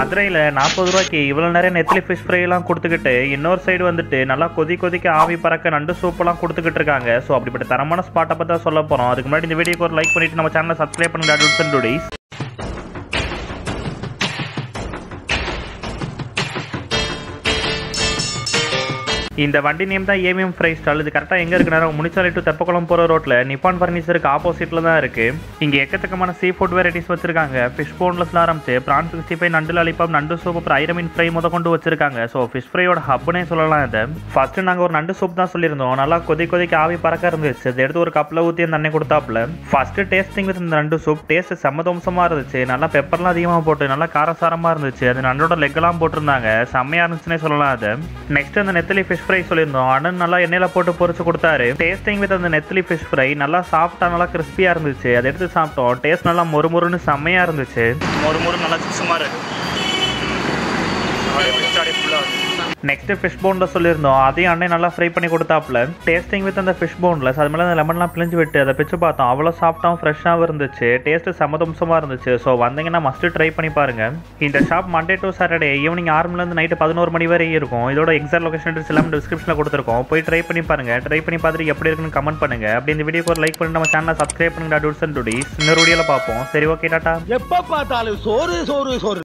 மதுரையில் நாற்பது ரூபாய்க்கு இவ்வளோ நிறைய நெத்திலி ஃபிஷ் ஃப்ரை எல்லாம் கொடுத்துக்கிட்டு இன்னொரு சைடு வந்துட்டு நல்லா கொதி கொதிக்க ஆவி பறக்க நண்டு சூப்பெல்லாம் கொடுத்துக்கிட்டு இருக்காங்க ஸோ அப்படிப்பட்ட தரமான ஸ்பாட்டை பற்றி தான் சொல்ல போகிறோம் அதுக்கு முன்னாடி இந்த வீடியோக்கு ஒரு லைக் பண்ணிட்டு நம்ம சேனலை சப்ஸ்கிரைப் பண்ணுங்க அட்வல்ஸ் அண்ட் டுடேஸ் இந்த வண்டி நேம் தான் ஏவிஎம் ஃப்ரை ஸ்டால் இது கரெக்டாக எங்கே இருக்குன்னா முனிச்சாலை டு தெப்பக்குளம் போகிற ரோட்டில் நிப்பான் ஃபர்னிச்சருக்கு ஆப்போசிட்டில் தான் இருக்குது இங்கே எக்கச்சக்கமான சீ ஃபுட் வெரைட்டிஸ் வச்சிருக்காங்க ஃபிஷ் போன்லஸ்லாம் ஆரம்பிச்சு ப்ரான் சிக்ஸ்டி ஃபைவ் நண்டு லாலிபாப் நண்டு சூப் அப்புறம் ஐரமீன் ஃப்ரை முத கொண்டு வச்சிருக்காங்க ஸோ ஃபிஷ் ஃப்ரையோட ஹப்னே சொல்லலாம் இதை ஃபர்ஸ்ட் நாங்கள் ஒரு நண்டு சூப் தான் சொல்லியிருந்தோம் நல்லா கொதி கொதிக்க ஆவி பறக்க இருந்துச்சு அதை எடுத்து ஒரு கப்பில் ஊற்றி அந்த அண்ணன் கொடுத்தாப்புல ஃபர்ஸ்ட் டேஸ்டிங் வித் இந்த நண்டு சூப் டேஸ்ட் செம்ம தம்சமாக இருந்துச்சு நல்லா பெப்பர்லாம் அதிகமாக போட்டு நல்லா காரசாரமாக இருந்துச்சு அது நண்டோட லெக்கெல்லாம் போட்டிருந்தாங்க செம்மையாக இருந்துச்சுன்னே சொல்லலாம் அது நெக்ஸ்ட் அந்த நெத்திலி ஃபிஷ் ஃப்ரை சொல்லியிருந்தோம் அண்ணன் நல்லா எண்ணெயில் போட்டு பொரிச்சு கொடுத்தாரு டேஸ்டிங் வித் அந்த நெத்திலி ஃபிஷ் ஃப்ரை நல்லா சாஃப்டாக நல்லா கிறிஸ்பியாக இருந்துச்சு அதை எடுத்து சாப்பிட்டோம் டேஸ்ட் நல்லா மொறுமொறுன்னு செம்மையாக இருந்துச்சு மொறுமொறு நல்லா சும்மா இருக்கு நெக்ஸ்ட் ஃபிஷ் போனில் சொல்லியிருந்தோம் அதையும் அண்ணன் நல்லா ஃப்ரை பண்ணி கொடுத்தாப்புல டேஸ்டிங் வித் அந்த ஃபிஷ் போன்லெஸ் அது மேலே அந்த லெமன்லாம் பிழிஞ்சு விட்டு அதை பிச்சு பார்த்தோம் அவ்வளோ சாஃப்டாகவும் ஃப்ரெஷ்ஷாகவும் இருந்துச்சு டேஸ்ட்டு சமதம்சமாக இருந்துச்சு ஸோ வந்தீங்கன்னா மஸ்ட்டு ட்ரை பண்ணி பாருங்க இந்த shop Monday to Saturday evening ஆறு மணிலேருந்து நைட்டு பதினோரு மணி வரை இருக்கும் இதோட எக்ஸாக்ட் லொகேஷன் அட்ரஸ் எல்லாம் டிஸ்கிரிப்ஷனில் கொடுத்துருக்கோம் போய் ட்ரை பண்ணி பாருங்க ட்ரை பண்ணி பார்த்துட்டு எப்படி இருக்குன்னு கமெண்ட் பண்ணுங்க அப்படி இந்த வீடியோக்கு ஒரு லைக் பண்ணி நம்ம சேனலை சப்ஸ்கிரைப் பண்ணுங்க டூட்ஸ் அண்ட் டுடீஸ் இன்னொரு வீடியோவில் பார்ப்போம் சரி ஓகே டாட்டா எப்ப பார்த்தாலும் சோறு சோறு சோறு